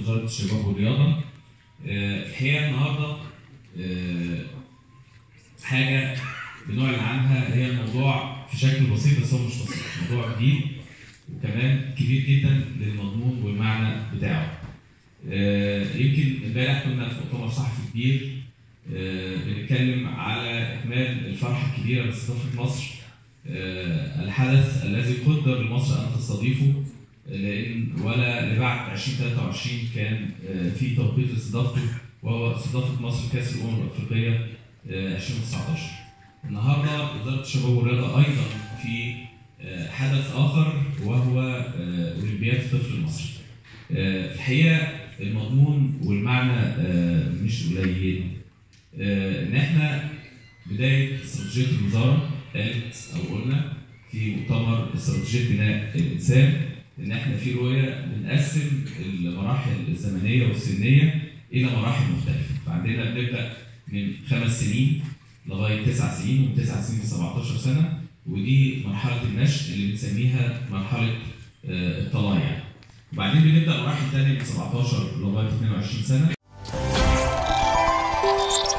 وزاره الشباب والرياضه آه، الحقيقه النهارده آه، حاجه بنعلن عنها هي الموضوع في شكل بسيط بس هو مش بسيط موضوع جديد وكمان كبير جدا للمضمون والمعنى بتاعه آه، يمكن امبارح كنا في مؤتمر صحفي كبير آه، بنتكلم على اكمال الفرحه الكبيره باستضافه مصر آه، الحدث الذي قدر لمصر ان تستضيفه لان ولا لبعد 2023 كان آه، في توقيت لاستضافته وهو استضافه مصر كاس الامم الافريقيه آه، 2019. النهارده وزاره الشباب والرياضه ايضا في آه، حدث اخر وهو آه، اولمبياد الطفل المصري. آه، في الحقيقه المضمون والمعنى آه، مش قليلين. آه، ان احنا بدايه استراتيجيه الوزاره قالت او قلنا في مؤتمر استراتيجيه بناء الانسان ان احنا في رؤيه بنقسم المراحل الزمنيه والسنيه الى مراحل مختلفه فعندنا بنبدا من خمس سنين لغايه تسع سنين ومن تسع سنين ل 17 سنه ودي مرحله النشء اللي بنسميها مرحله آه، الطلايع وبعدين بنبدا مراحل ثانيه من 17 لغايه 22 سنه